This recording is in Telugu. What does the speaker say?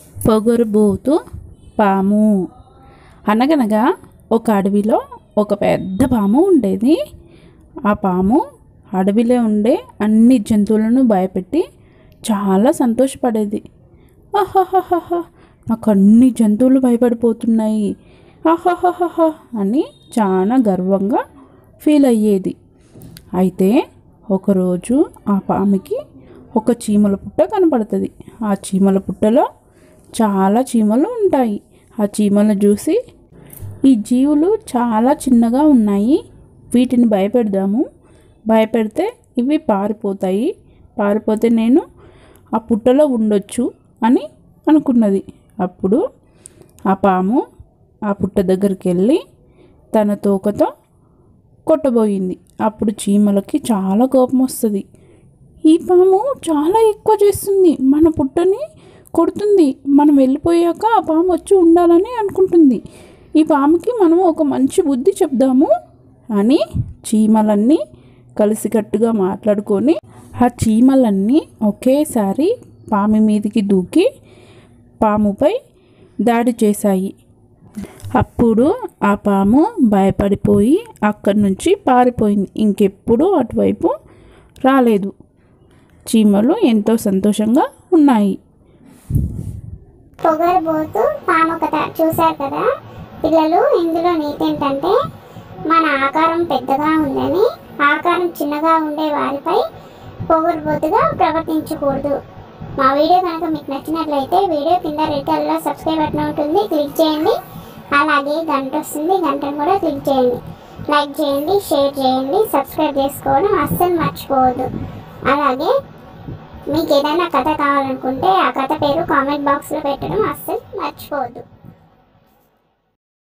పొగరుబోతు పాము అనగనగా ఒక అడవిలో ఒక పెద్ద పాము ఉండేది ఆ పాము అడవిలో ఉండే అన్ని జంతువులను భయపెట్టి చాలా సంతోషపడేది ఆహాహాహా నాకు అన్ని జంతువులు భయపడిపోతున్నాయి ఆహాహాహా అని చాలా గర్వంగా ఫీల్ అయ్యేది అయితే ఒకరోజు ఆ పాముకి ఒక చీమల పుట్ట కనపడుతుంది ఆ చీమల పుట్టలో చాలా చీమలు ఉంటాయి ఆ చీమలను చూసి ఈ జీవులు చాలా చిన్నగా ఉన్నాయి వీటిని భయపెడదాము భయపెడితే ఇవి పారిపోతాయి పారిపోతే నేను ఆ పుట్టలో ఉండొచ్చు అని అనుకున్నది అప్పుడు ఆ పాము ఆ పుట్ట దగ్గరికి వెళ్ళి తన తోకతో కొట్టబోయింది అప్పుడు చీమలకి చాలా కోపం వస్తుంది ఈ పాము చాలా ఎక్కువ చేస్తుంది మన పుట్టని కొడుతుంది మనం వెళ్ళిపోయాక ఆ పాము వచ్చి ఉండాలని అనుకుంటుంది ఈ పాముకి మనం ఒక మంచి బుద్ధి చెప్దాము అని చీమలన్నీ కలిసికట్టుగా మాట్లాడుకొని ఆ చీమలన్నీ ఒకేసారి పాము మీదకి దూకి పాముపై దాడి చేశాయి అప్పుడు ఆ పాము భయపడిపోయి అక్కడి నుంచి పారిపోయింది ఇంకెప్పుడు అటువైపు రాలేదు చీమలు ఎంతో సంతోషంగా ఉన్నాయి పొగరబోతు పాము కథ చూశారు కదా పిల్లలు ఇందులో నీతి ఏంటంటే మన ఆకారం పెద్దగా ఉందని ఆకారం చిన్నగా ఉండే వారిపై పొగరబోతుగా ప్రవర్తించకూడదు మా వీడియో కనుక మీకు నచ్చినట్లయితే వీడియో కింద రెడ్ కలర్లో సబ్స్క్రైబ్ బటన్ ఉంటుంది క్లిక్ చేయండి అలాగే గంట వస్తుంది గంటను కూడా క్లిక్ చేయండి లైక్ చేయండి షేర్ చేయండి సబ్స్క్రైబ్ చేసుకోవడం అస్సలు మర్చిపోవద్దు అలాగే మీకు ఏదైనా కథ కావాలనుకుంటే ఆ కథ పేరు కామెంట్ బాక్స్లో పెట్టడం అస్సలు మర్చిపోవద్దు